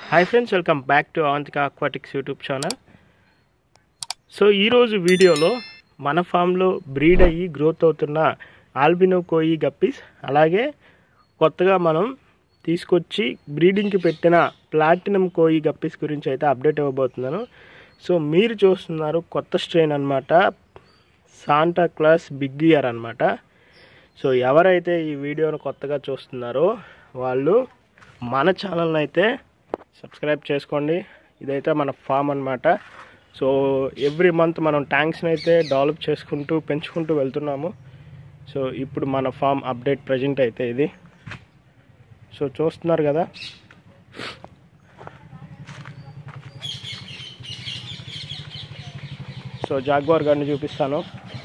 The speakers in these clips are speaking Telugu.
hi friends welcome back to Avantika aquatics YouTube channel so ఈరోజు వీడియోలో మన ఫామ్లో బ్రీడ్ అయ్యి గ్రోత్ అవుతున్న ఆల్బినో కోయి గప్పీస్ అలాగే కొత్తగా మనం తీసుకొచ్చి బ్రీడింగ్కి పెట్టిన ప్లాటినం కోయి గప్పీస్ గురించి అయితే అప్డేట్ ఇవ్వబోతున్నాను సో మీరు చూస్తున్నారు కొత్త స్ట్రెయిన్ అనమాట సాంటా క్లాస్ బిగ్ ఇయర్ అనమాట సో ఎవరైతే ఈ వీడియోను కొత్తగా చూస్తున్నారో వాళ్ళు మన ఛానల్ని అయితే సబ్స్క్రైబ్ చేసుకోండి ఇదైతే మన ఫామ్ అనమాట సో ఎవ్రీ మంత్ మనం ట్యాంక్స్ని అయితే డెవలప్ చేసుకుంటూ పెంచుకుంటూ వెళ్తున్నాము సో ఇప్పుడు మన ఫామ్ అప్డేట్ ప్రజెంట్ అయితే ఇది సో చూస్తున్నారు కదా సో జాగ్వార్ గారిని చూపిస్తాను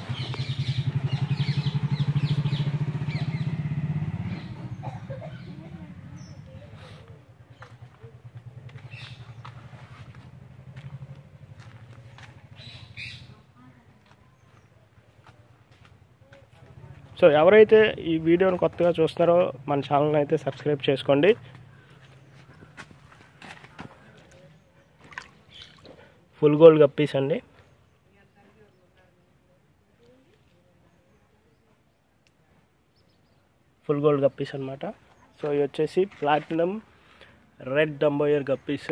సో ఎవరైతే ఈ వీడియోని కొత్తగా చూస్తున్నారో మన ఛానల్ని అయితే సబ్స్క్రైబ్ చేసుకోండి ఫుల్ గోల్డ్ గప్పీస్ అండి ఫుల్ గోల్డ్ గప్పీస్ అనమాట సో ఇవి వచ్చేసి platinum red dumbo ear guppies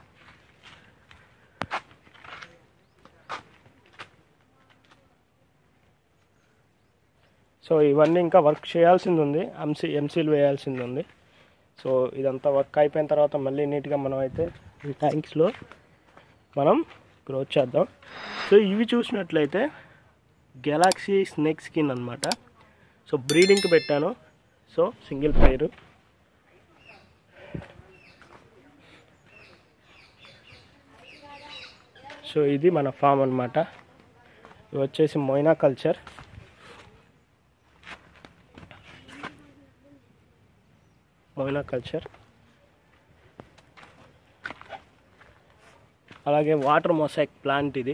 so ఇవన్నీ ఇంకా వర్క్ చేయాల్సింది ఉంది ఎంసీ ఎంసీలు వేయాల్సింది ఉంది సో ఇదంతా వర్క్ అయిపోయిన తర్వాత మళ్ళీ నీట్గా మనం అయితే ఈ ట్యాంక్స్లో మనం గ్రోత్ చేద్దాం సో ఇవి చూసినట్లయితే గెలాక్సీ స్నేక్ స్కిన్ అనమాట సో బ్రీడింగ్కి పెట్టాను సో సింగిల్ పైరు సో ఇది మన ఫామ్ అనమాట ఇవి వచ్చేసి మొయినా కల్చర్ మొయినా కల్చర్ అలాగే వాటర్ మొసాక్ ప్లాంట్ ఇది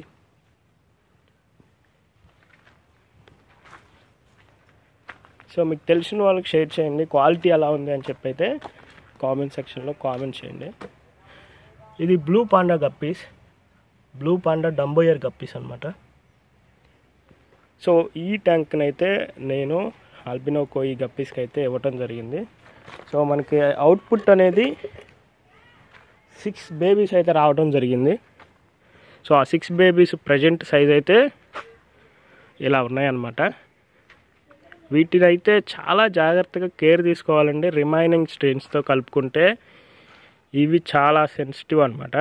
సో మీకు తెలిసిన వాళ్ళకి షేర్ చేయండి క్వాలిటీ ఎలా ఉంది అని చెప్పి అయితే కామెంట్ సెక్షన్లో కామెంట్ చేయండి ఇది blue panda guppies blue panda dumbo ear guppies అనమాట సో ఈ ట్యాంక్ని అయితే నేను ఆల్బినో కోయి గప్పీస్కి అయితే ఇవ్వటం జరిగింది సో మనకి అవుట్పుట్ అనేది సిక్స్ బేబీస్ అయితే రావడం జరిగింది సో ఆ సిక్స్ బేబీస్ ప్రజెంట్ సైజ్ అయితే ఇలా ఉన్నాయన్నమాట వీటిని అయితే చాలా జాగ్రత్తగా కేర్ తీసుకోవాలండి రిమైనింగ్ స్ట్రెయిన్స్తో కలుపుకుంటే ఇవి చాలా సెన్సిటివ్ అనమాట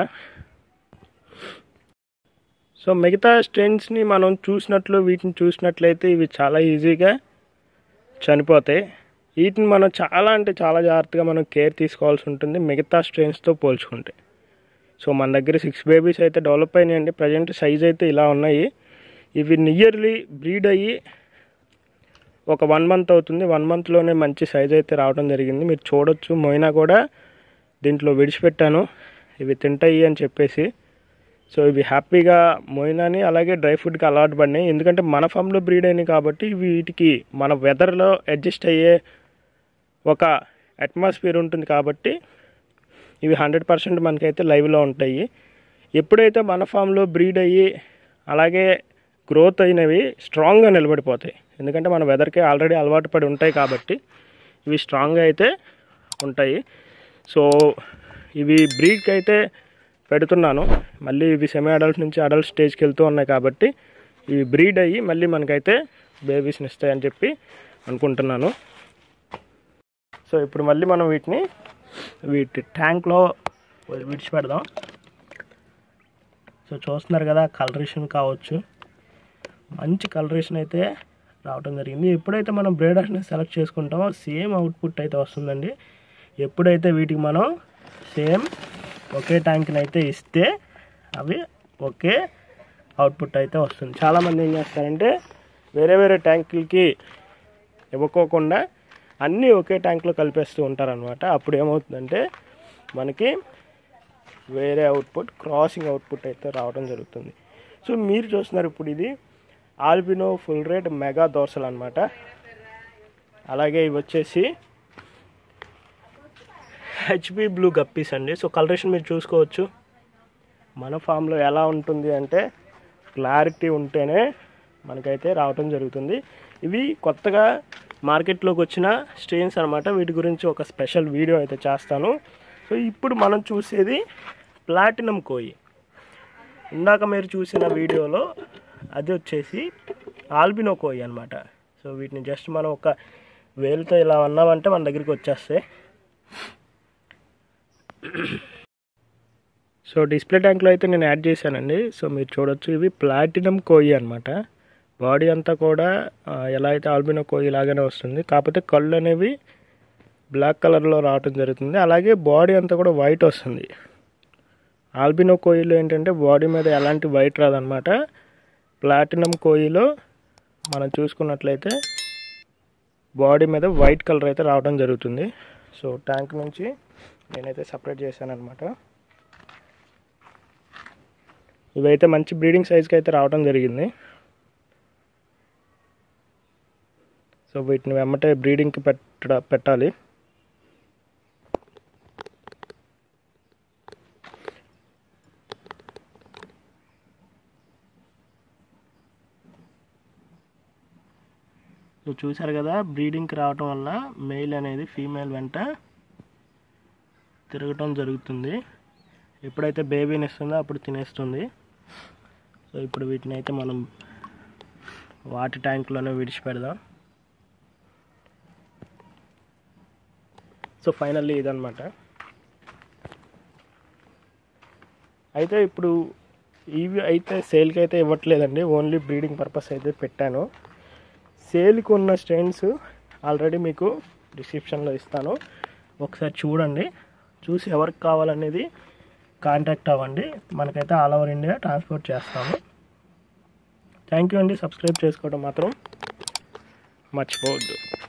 సో మిగతా స్ట్రెయిన్స్ని మనం చూసినట్లు వీటిని చూసినట్లయితే ఇవి చాలా ఈజీగా చనిపోతాయి వీటిని మనం చాలా అంటే చాలా జాగ్రత్తగా మనం కేర్ తీసుకోవాల్సి ఉంటుంది మిగతా స్ట్రెయిన్స్తో పోల్చుకుంటే సో మన దగ్గర సిక్స్ బేబీస్ అయితే డెవలప్ అయినాయండి ప్రజెంట్ సైజ్ అయితే ఇలా ఉన్నాయి ఇవి నియర్లీ బ్రీడ్ అయ్యి ఒక వన్ మంత్ అవుతుంది వన్ మంత్లోనే మంచి సైజ్ అయితే రావడం జరిగింది మీరు చూడొచ్చు మొయినా కూడా దీంట్లో విడిచిపెట్టాను ఇవి తింటాయి అని చెప్పేసి సో ఇవి హ్యాపీగా మొయినాని అలాగే డ్రై ఫుడ్కి అలవాటు పడినాయి ఎందుకంటే మన ఫామ్లో బ్రీడ్ అయినాయి కాబట్టి వీటికి మన వెదర్లో అడ్జస్ట్ అయ్యే ఒక అట్మాస్ఫియర్ ఉంటుంది కాబట్టి ఇవి హండ్రెడ్ పర్సెంట్ మనకైతే లైవ్లో ఉంటాయి ఎప్పుడైతే మన ఫామ్లో బ్రీడ్ అయ్యి అలాగే గ్రోత్ అయినవి స్ట్రాంగ్గా నిలబడిపోతాయి ఎందుకంటే మన వెదర్కి ఆల్రెడీ అలవాటు పడి ఉంటాయి కాబట్టి ఇవి స్ట్రాంగ్గా అయితే ఉంటాయి సో ఇవి బ్రీడ్కి అయితే పెడుతున్నాను మళ్ళీ ఇవి సెమీ అడల్ట్ నుంచి అడల్ట్ స్టేజ్కి వెళ్తూ ఉన్నాయి కాబట్టి ఇవి బ్రీడ్ అయ్యి మళ్ళీ మనకైతే బేబీస్ని ఇస్తాయని చెప్పి అనుకుంటున్నాను సో ఇప్పుడు మళ్ళీ మనం వీటిని వీటి ట్యాంక్లో విడిచిపెడదాం సో చూస్తున్నారు కదా కలరేషన్ కావచ్చు మంచి కలరేషన్ అయితే రావడం జరిగింది ఎప్పుడైతే మనం బ్రేడర్స్ని సెలెక్ట్ చేసుకుంటామో సేమ్ అవుట్పుట్ అయితే వస్తుందండి ఎప్పుడైతే వీటికి మనం సేమ్ ఒకే ట్యాంక్ని అయితే ఇస్తే అవి ఒకే అవుట్పుట్ అయితే వస్తుంది చాలామంది ఏం చేస్తారంటే వేరే వేరే ట్యాంకులకి ఇవ్వకోకుండా అన్నీ ఒకే ట్యాంక్లో కలిపేస్తూ ఉంటారనమాట అప్పుడు ఏమవుతుందంటే మనకి వేరే అవుట్పుట్ క్రాసింగ్ అవుట్పుట్ అయితే రావడం జరుగుతుంది సో మీరు చూస్తున్నారు ఇప్పుడు ఇది ఆల్బినో ఫుల్ రేట్ మెగా దోసలు అనమాట అలాగే ఇవి వచ్చేసి హెచ్పి బ్లూ గప్పీస్ అండి సో కలరేషన్ మీరు చూసుకోవచ్చు మన ఫామ్లో ఎలా ఉంటుంది అంటే క్లారిటీ ఉంటేనే మనకైతే రావటం జరుగుతుంది ఇవి కొత్తగా మార్కెట్లోకి వచ్చిన స్ట్రెయిన్స్ అనమాట వీటి గురించి ఒక స్పెషల్ వీడియో అయితే చేస్తాను సో ఇప్పుడు మనం చూసేది ప్లాటినం కోయి ఇందాక మీరు చూసిన వీడియోలో అది వచ్చేసి ఆల్బినో కోయి అనమాట సో వీటిని జస్ట్ మనం ఒక వేలుతో ఇలా అన్నామంటే మన దగ్గరికి వచ్చేస్తాయి సో డిస్ప్లే ట్యాంక్లో అయితే నేను యాడ్ చేశానండి సో మీరు చూడొచ్చు ఇవి ప్లాటినం కోయి అనమాట బాడీ అంతా కూడా ఆ, ఎలా అయితే ఆల్బినో కోయి లాగానే వస్తుంది కాకపోతే కళ్ళు అనేవి బ్లాక్ కలర్లో రావటం జరుగుతుంది అలాగే బాడీ అంతా కూడా వైట్ వస్తుంది ఆల్బినో కోయిలో ఏంటంటే బాడీ మీద ఎలాంటి వైట్ రాదనమాట ప్లాటినం కోయిలో మనం చూసుకున్నట్లయితే బాడీ మీద వైట్ కలర్ అయితే రావడం జరుగుతుంది సో ట్యాంక్ నుంచి నేనైతే సపరేట్ చేశాను అనమాట ఇవైతే మంచి బ్రీడింగ్ సైజ్కి అయితే రావడం జరిగింది సో వీటిని వెమ్మటే బ్రీడింగ్కి పెట్ట పెట్టాలి సో చూసారు కదా బ్రీడింగ్కి రావటం వల్ల మెయిల్ అనేది ఫీమేల్ వెంట తిరగటం జరుగుతుంది ఎప్పుడైతే బేబీని ఇస్తుందో అప్పుడు తినేస్తుంది సో ఇప్పుడు వీటిని అయితే మనం వాటి ట్యాంక్లోనే విడిచిపెడదాం సో ఫైనల్లీ ఇదనమాట అయితే ఇప్పుడు ఇవి అయితే సేల్కి అయితే ఇవ్వట్లేదండి ఓన్లీ బ్రీడింగ్ పర్పస్ అయితే పెట్టాను సేల్కి ఉన్న స్ట్రెయిన్స్ ఆల్రెడీ మీకు డిస్క్రిప్షన్లో ఇస్తాను ఒకసారి చూడండి చూసి ఎవరికి కావాలనేది కాంటాక్ట్ అవ్వండి మనకైతే ఆల్ ఓవర్ ఇండియా ట్రాన్స్పోర్ట్ చేస్తాము థ్యాంక్ యూ అండి సబ్స్క్రైబ్ చేసుకోవడం మాత్రం మర్చిపోవద్దు